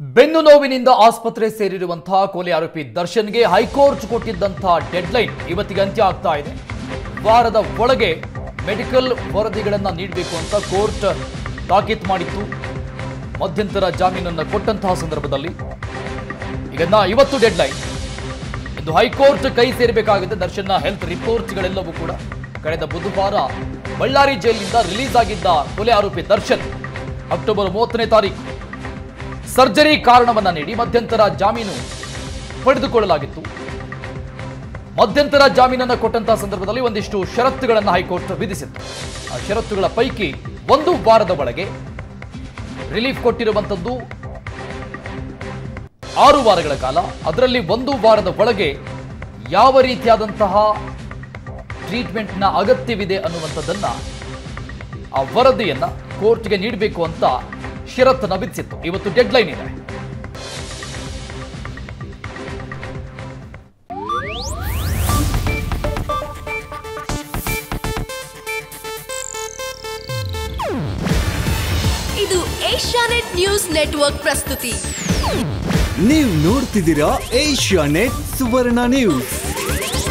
ಬೆನ್ನು ನೋವಿನಿಂದ ಆಸ್ಪತ್ರೆ ಸೇರಿರುವಂತಹ ಕೊಲೆ ಆರೋಪಿ ದರ್ಶನ್ಗೆ ಹೈಕೋರ್ಟ್ ಕೊಟ್ಟಿದ್ದಂತಹ ಡೆಡ್ಲೈನ್ ಇವತ್ತಿಗೆ ಅಂತ್ಯ ಆಗ್ತಾ ಇದೆ ವಾರದ ಒಳಗೆ ಮೆಡಿಕಲ್ ವರದಿಗಳನ್ನು ನೀಡಬೇಕು ಅಂತ ಕೋರ್ಟ್ ತಾಕೀತು ಮಾಡಿತ್ತು ಮಧ್ಯಂತರ ಜಾಮೀನನ್ನು ಕೊಟ್ಟಂತಹ ಸಂದರ್ಭದಲ್ಲಿ ಈಗ ನಾ- ಇವತ್ತು ಡೆಡ್ಲೈನ್ ಇಂದು ಹೈಕೋರ್ಟ್ ಕೈ ಸೇರಬೇಕಾಗಿದೆ ದರ್ಶನ್ನ ಹೆಲ್ತ್ ರಿಪೋರ್ಟ್ಸ್ಗಳೆಲ್ಲವೂ ಕೂಡ ಕಳೆದ ಬುಧವಾರ ಬಳ್ಳಾರಿ ಜೈಲಿನಿಂದ ರಿಲೀಸ್ ಆಗಿದ್ದ ಕೊಲೆ ಆರೋಪಿ ದರ್ಶನ್ ಅಕ್ಟೋಬರ್ ಮೂವತ್ತನೇ ತಾರೀಕು ಸರ್ಜರಿ ಕಾರಣವನ್ನ ನೀಡಿ ಮಧ್ಯಂತರ ಜಾಮೀನು ಪಡೆದುಕೊಳ್ಳಲಾಗಿತ್ತು ಮಧ್ಯಂತರ ಜಾಮೀನನ್ನು ಕೊಟ್ಟಂತಹ ಸಂದರ್ಭದಲ್ಲಿ ಒಂದಿಷ್ಟು ಷರತ್ತುಗಳನ್ನು ಹೈಕೋರ್ಟ್ ವಿಧಿಸಿತ್ತು ಆ ಷರತ್ತುಗಳ ಪೈಕಿ ಒಂದು ವಾರದ ಒಳಗೆ ರಿಲೀಫ್ ಕೊಟ್ಟಿರುವಂತದ್ದು ಆರು ವಾರಗಳ ಕಾಲ ಅದರಲ್ಲಿ ಒಂದು ವಾರದ ಒಳಗೆ ಯಾವ ರೀತಿಯಾದಂತಹ ಟ್ರೀಟ್ಮೆಂಟ್ನ ಅಗತ್ಯವಿದೆ ಅನ್ನುವಂಥದ್ದನ್ನ ಆ ವರದಿಯನ್ನ ಕೋರ್ಟ್ಗೆ ನೀಡಬೇಕು ಅಂತ ಷರತ್ತನ್ನ ವಿಧಿಸಿತ್ತು ಇವತ್ತು ಡೆಡ್ಲೈನ್ ಇದೆ ಇದು ಏಷ್ಯಾನೆಟ್ ನ್ಯೂಸ್ ನೆಟ್ವರ್ಕ್ ಪ್ರಸ್ತುತಿ ನೀವು ನೋಡ್ತಿದ್ದೀರಾ ಏಷ್ಯಾ ನೆಟ್ ಸುವರ್ಣ ನ್ಯೂಸ್